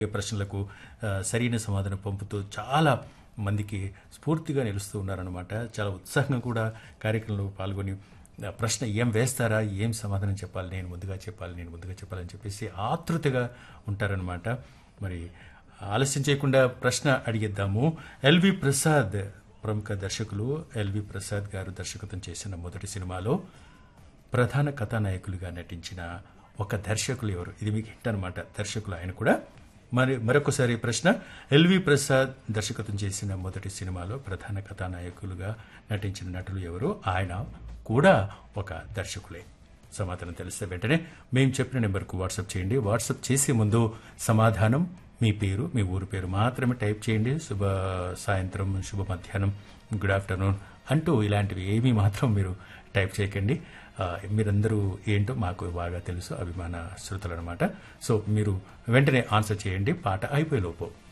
ప్రశ్నలకు ఆ, సరైన సమాధానం పంపుతూ చాలా మందికి స్ఫూర్తిగా నిలుస్తూ ఉన్నారనమాట చాలా ఉత్సాహంగా కూడా కార్యక్రమంలో పాల్గొని ఆ, ప్రశ్న ఏం వేస్తారా ఏం సమాధానం చెప్పాలి నేను ముందుగా చెప్పాలి నేను ముందుగా చెప్పాలని చెప్పేసి ఆతృతగా ఉంటారనమాట మరి ఆలస్యం చేయకుండా ప్రశ్న అడిగిద్దాము ఎల్వి ప్రసాద్ ప్రముఖ దర్శకులు ఎల్వి ప్రసాద్ గారు దర్శకత్వం చేసిన మొదటి సినిమాలో ప్రధాన కథానాయకులుగా నటించిన ఒక దర్శకులు ఎవరు ఇది మీకు హిట్ అనమాట దర్శకులు ఆయన కూడా మరి మరొకసారి ప్రశ్న ఎల్వి ప్రసాద్ దర్శకత్వం చేసిన మొదటి సినిమాలో ప్రధాన కథానాయకులుగా నటించిన నటులు ఎవరు ఆయన కూడా ఒక దర్శకులే సమాధానం తెలిస్తే వెంటనే మేము చెప్పిన నెంబర్కు వాట్సాప్ చేయండి వాట్సాప్ చేసే ముందు సమాధానం మీ పేరు మీ ఊరు పేరు మాత్రమే టైప్ చేయండి శుభ సాయంత్రం శుభ మధ్యాహ్నం గుడ్ ఆఫ్టర్నూన్ అంటూ ఇలాంటివి ఏమీ మాత్రం మీరు టైప్ చేయకండి ఆ, మీరందరూ ఏంటో మాకు బాగా తెలుసు అభిమాన శ్రోతలు అనమాట సో మీరు వెంటనే ఆన్సర్ చేయండి పాట అయిపోయేలోపు